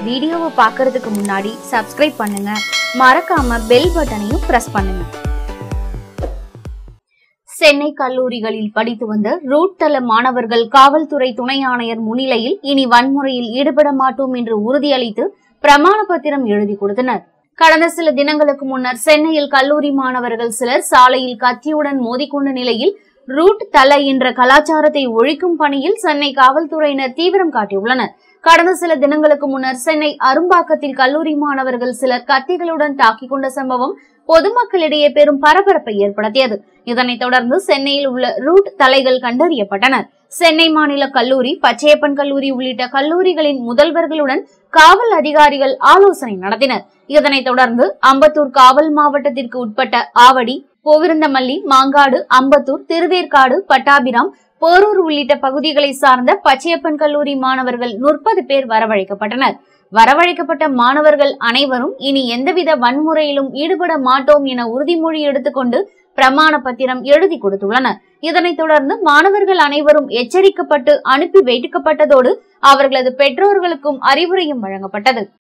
வீடியோவை பார்க்கறதுக்கு முன்னாடி சப்ஸ்கிரைப் பண்ணுங்க மறக்காம பெல் பட்டனையும் பிரஸ் பண்ணுங்க சென்னை கல்லூரிகளில் படித்து வந்த ரூட் தள மாணவர்கள் காவல்துறை துணை ஆணையர் முன்னிலையில் இனி வன்முறையில் ஈடுபட மாட்டோம் என்று உறுதியளித்து பிரமாண பத்திரம் எழுதி கொடுத்தனர் கடந்த சில தினங்களுக்கு முன்னர் சென்னையில் கல்லூரி மாணவர்கள் சிலர் சாலையில் கத்தியுடன் மோதிக்கொண்ட நிலையில் ரூட் தல என்ற கலாச்சாரத்தை ஒழிக்கும் பணியில் சென்னை காவல்துறையினர் தீவிரம் காட்டியுள்ளனர் கடந்த சில தினங்களுக்கு முன்னர் சென்னை அரும்பாக்கத்தில் கல்லூரி மாணவர்கள் சிலர் கத்திகளுடன் தாக்கிக் கொண்ட சம்பவம் பொதுமக்களிடையே பெரும் பரபரப்பை ஏற்படுத்தியது இதனைத் தொடர்ந்து சென்னையில் உள்ள ரூட் தலைகள் கண்டறியப்பட்டனர் சென்னை மாநில கல்லூரி பச்சையப்பன் கல்லூரி உள்ளிட்ட கல்லூரிகளின் முதல்வர்களுடன் காவல் அதிகாரிகள் ஆலோசனை நடத்தினர் இதனைத் தொடர்ந்து அம்பத்தூர் காவல் மாவட்டத்திற்கு உட்பட்ட ஆவடி போவிருந்தமல்லி மாங்காடு அம்பத்தூர் திருவேற்காடு பட்டாபிராம் போரூர் உள்ளிட்ட பகுதிகளை சார்ந்த பச்சையப்பன் கல்லூரி மாணவர்கள் முப்பது பேர் வரவழைக்கப்பட்டனர் வரவழைக்கப்பட்ட மாணவர்கள் அனைவரும் இனி எந்தவித வன்முறையிலும் ஈடுபட மாட்டோம் என உறுதிமொழி எடுத்துக்கொண்டு பிரமாண பத்திரம் எழுதி கொடுத்துள்ளனர் இதனைத் தொடர்ந்து மாணவர்கள் அனைவரும் எச்சரிக்கப்பட்டு அனுப்பி வைக்கப்பட்டதோடு அவர்களது பெற்றோர்களுக்கும் அறிவுரையும் வழங்கப்பட்டது